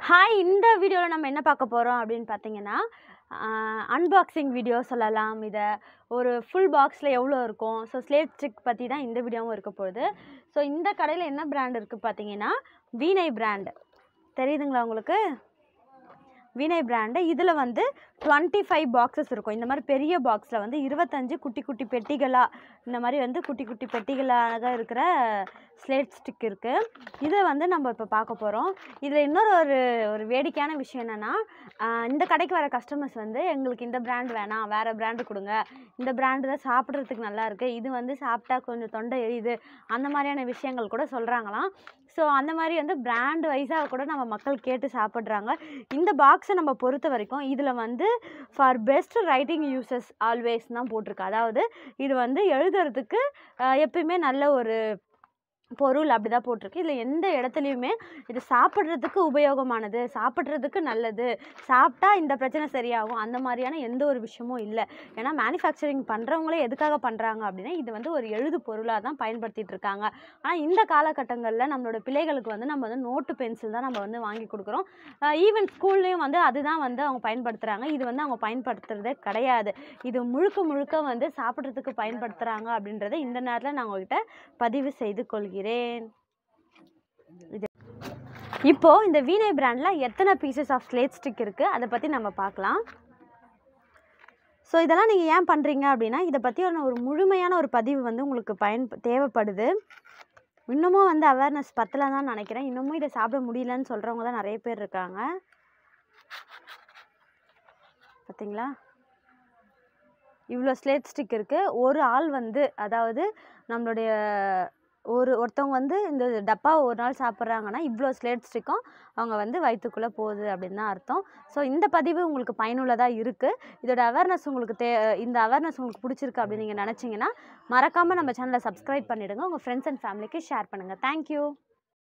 hi இந்த வீடியோவில் நம்ம என்ன பார்க்க போகிறோம் அப்படின்னு பார்த்தீங்கன்னா அன்பாக்சிங் வீடியோ சொல்லலாம் இதை ஒரு ஃபுல் பாக்ஸில் எவ்வளோ இருக்கும் ஸோ ஸ்லேட் ஸ்டிக் பற்றி தான் இந்த வீடியோவும் இருக்க போகுது ஸோ இந்த கடையில் என்ன பிராண்ட் இருக்குது பார்த்தீங்கன்னா வீணை பிராண்ட் தெரியுதுங்களா உங்களுக்கு வீணை பிராண்டு இதில் வந்து டுவெண்ட்டி ஃபைவ் பாக்ஸஸ் இருக்கும் இந்த மாதிரி பெரிய பாக்ஸில் வந்து இருபத்தஞ்சு குட்டி குட்டி பெட்டிகளாக இந்த மாதிரி வந்து குட்டி குட்டி பெட்டிகளாக இருக்கிற ஸ்லேட் ஸ்டிக் இருக்குது இதை வந்து நம்ம இப்போ பார்க்க போகிறோம் இதில் இன்னொரு ஒரு ஒரு வேடிக்கையான விஷயம் என்னென்னா இந்த கடைக்கு வர கஸ்டமர்ஸ் வந்து எங்களுக்கு இந்த பிராண்ட் வேணாம் வேறு பிராண்டு கொடுங்க இந்த பிராண்டு தான் சாப்பிட்றதுக்கு நல்லா இருக்குது இது வந்து சாப்பிட்டா கொஞ்சம் தொண்டை எரியுது அந்த மாதிரியான விஷயங்கள் கூட சொல்கிறாங்களாம் ஸோ அந்த மாதிரி வந்து பிராண்ட் வைஸாக கூட நம்ம மக்கள் கேட்டு சாப்பிட்றாங்க இந்த பாக்ஸை நம்ம பொறுத்த வரைக்கும் இதில் வந்து for best writing uses always தான் போட்டிருக்கு அதாவது இது வந்து எழுதுறதுக்கு அஹ், எப்பயுமே நல்ல ஒரு பொருள் அப்படி தான் போட்டிருக்கு இதில் எந்த இடத்துலையுமே இது சாப்பிட்றதுக்கு உபயோகமானது சாப்பிட்றதுக்கு நல்லது சாப்பிட்டா இந்த பிரச்சனை சரியாகும் அந்த மாதிரியான எந்த ஒரு விஷயமும் இல்லை ஏன்னா மேனுஃபேக்சரிங் பண்ணுறவங்களே எதுக்காக பண்ணுறாங்க அப்படின்னா இது வந்து ஒரு எழுது பொருளாக தான் பயன்படுத்திட்டு இருக்காங்க ஆனால் இந்த காலகட்டங்களில் நம்மளோட பிள்ளைகளுக்கு வந்து நம்ம வந்து நோட்டு பென்சில் தான் நம்ம வந்து வாங்கி கொடுக்குறோம் ஈவன் ஸ்கூல்லேயும் வந்து அதுதான் வந்து அவங்க பயன்படுத்துகிறாங்க இது வந்து அவங்க பயன்படுத்துறதே கிடையாது இது முழுக்க முழுக்க வந்து சாப்பிட்றதுக்கு பயன்படுத்துகிறாங்க அப்படின்றத இந்த நேரத்தில் நான் உங்ககிட்ட பதிவு செய்து கொள்கிறேன் இது இப்போ இந்த வீணை பிராண்டில் எத்தனை பீசஸ் ஆஃப் ஸ்லேட் ஸ்டிக் இருக்குது அதை பற்றி நம்ம பார்க்கலாம் ஸோ இதெல்லாம் நீங்கள் ஏன் பண்ணுறீங்க அப்படின்னா இதை பற்றி ஒரு ஒரு முழுமையான ஒரு பதிவு வந்து உங்களுக்கு பயன் தேவைப்படுது இன்னமும் வந்து அவேர்னஸ் பத்தலை தான் நினைக்கிறேன் இன்னமும் இதை சாப்பிட முடியலன்னு சொல்கிறவங்க தான் நிறைய பேர் இருக்காங்க பார்த்தீங்களா இவ்வளோ ஸ்லேட் ஸ்டிக் இருக்குது ஒரு ஆள் வந்து அதாவது நம்மளுடைய ஒரு ஒருத்தவங்க வந்து இந்த டப்பாவை ஒரு நாள் சாப்பிட்றாங்கன்னா இவ்வளோ ஸ்லேட் ஸ்டிக்கும் அவங்க வந்து வயிற்றுக்குள்ளே போகுது அப்படின்னு தான் அர்த்தம் ஸோ இந்த பதிவு உங்களுக்கு பயனுள்ளதாக இருக்குது இதோட அவேர்னஸ் உங்களுக்கு தே இந்த அவேர்னஸ் உங்களுக்கு பிடிச்சிருக்கு அப்படின்னு நீங்கள் நினச்சிங்கன்னா மறக்காமல் நம்ம சேனலை சப்ஸ்கிரைப் பண்ணிவிடுங்க உங்கள் ஃப்ரெண்ட்ஸ் அண்ட் ஃபேமிலிக்கு ஷேர் பண்ணுங்கள் தேங்க்யூ